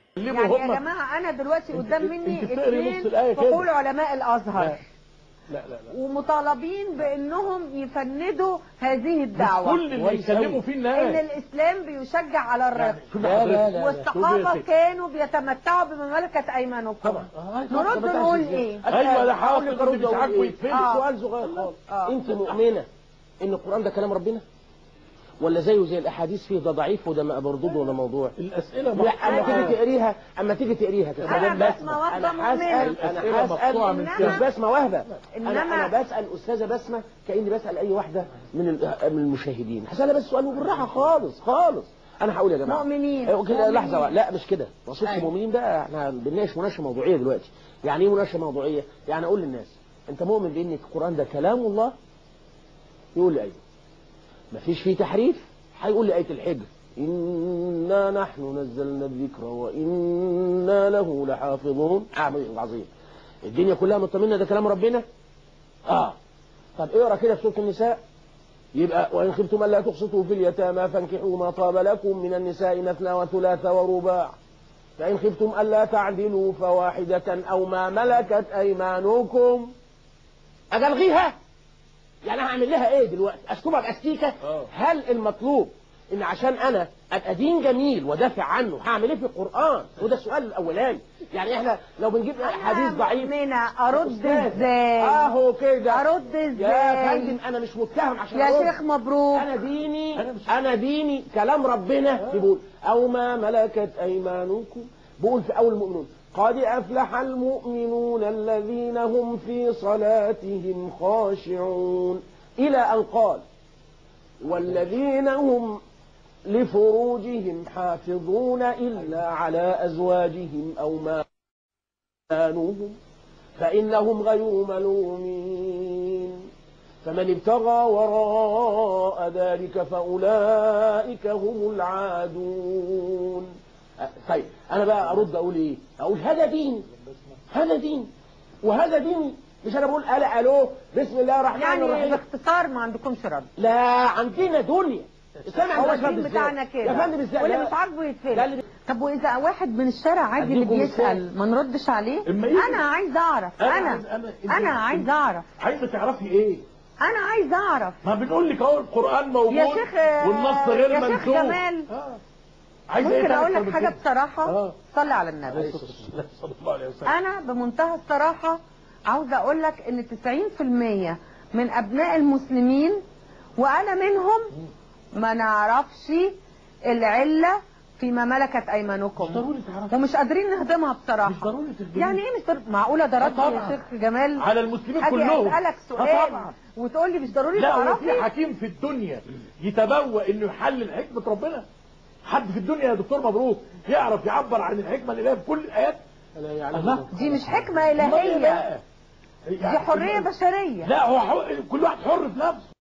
يكلموا يعني هم يا جماعه انا دلوقتي انت- قدام انت مني بتقري نص اثنين الآية كده. فقول علماء الازهر لا لا لا ومطالبين بانهم يفندوا هذه الدعوه كل اللي يكلموا فيه ان الناس الاسلام بيشجع على الرق شوف لا، لا، حضرتك. لا. والصحابه شوف كانوا بيتمتعوا بمملكه ايمانكم طبعا نرد نقول ايه ايوه ده هقول حاصل لك اللي أرد مش أقول عاجبه إيه؟ يتفلت آه. سؤال صغير خالص آه. انت مؤمنه ان القران ده كلام ربنا ولا زيه زي الاحاديث فيه ده ضعيف وده مردود وده موضوع الاسئله لا اما تيجي مقطوعة. تقريها اما تيجي تقريها كده أنا أنا بسمة واحدة انا هسال مؤمنة. انا مقطوعة من هسال كده. مش بسمه وهبه انا إنما- انا بسال استاذه بسمه كاني بسال اي واحده من ال- من المشاهدين هسالها بس سؤال بالراحه خالص خالص انا هقول يا جماعه مؤمنين. أيوة كده مؤمنين. لحظه واحدة. لا مش كده مقصود أيوة. المؤمنين ده احنا بنناقش مناقشه موضوعيه دلوقتي يعني ايه مناقشه موضوعيه يعني اقول للناس انت مؤمن بان القران ده كلام الله يقول لي ايوه مفيش فيه تحريف هيقول لي آية الحجر إنا نحن نزلنا الذكر وإنا له لحافظون عظيم عظيم الدنيا كلها مطمئنة ده كلام ربنا آه طب اقرا كده في سورة النساء يبقى وإن خفتم ألا تقسطوا في اليتامى فانكحوا ما طاب لكم من النساء مثنى وثلاث ورباع فإن خفتم ألا تعدلوا فواحدة أو ما ملكت أيمانكم أجي ألغيها يعني هعمل لها ايه دلوقتي اشطبها باستيكه آه. هل المطلوب ان عشان انا ابقى دين جميل ودافع عنه هعمل ايه في القران وده السؤال الاولاني يعني احنا لو بنجيب حديث ضعيف مؤمنة ارد أستاذة، ازاي اهو كده ارد يا ازاي فندم انا مش متهم عشان يا أرد. شيخ مبروك انا ديني أنا مش- انا ديني كلام ربنا بيقول او ما ملكت ايمانكم بيقول في اول المؤمنون قد افلح المؤمنون الذين هم في صلاتهم خاشعون الى ان قال والذين هم لفروجهم حافظون الا على ازواجهم او ما كانوهم فانهم غير ملومين فمن ابتغى وراء ذلك فأولئك هم العادون أه، طيب أنا بقى أرد أقول إيه أقول هذا ديني هذا ديني وهذا ديني مش أنا بقول ألا ألو بسم الله الرحمن يعني الرحيم باختصار ما عندكمش رد لا عندنا دنيا الإسلام هو عندنا الدين بتاعنا كده يا فندم ازاي واللي لا. مش عاجبه لا يتفلت اللي- طب واذا واحد من الشارع عادي اللي أديكم بيسال ما نردش عليه إما يجي. انا عايز اعرف أنا انا عايز- أنا- انا عايز اعرف عايزه تعرفي ايه انا عايز اعرف ما بنقول لك اهو القران موجود يا شيخ والنص غير يا شيخ منسوخ جمال آه. عايزه ايه ممكن تاني اقول أكتر لك من حاجه كده؟ بصراحه اه صلي على النبي صلى الله عليه وسلم انا بمنتهى الصراحه عاوزه اقول لك ان 90% من ابناء المسلمين وانا منهم ما نعرفش العله فيما ملكت ايمانكم مش ضروري تعرفي ومش قادرين نهضمها بصراحه مش ضروري تخدمي. يعني ايه مش ضروري معقوله ده رد آه يا طبعا. شيخ جمال على المسلمين اجي كلهم اسالك آه سؤال طبعا وتقول لي مش ضروري لا هو تعرفي في حكيم في الدنيا يتبوأ انه يحلل حكمة ربنا حد في الدنيا يا دكتور مبروك يعرف يعبر عن الحكمة الإلهية في كل الآيات لا يعلم الله دي مش حكمه أمال إيه الهيه بقى؟ دي حريه بشريه لا هو حر... كل واحد حر في نفسه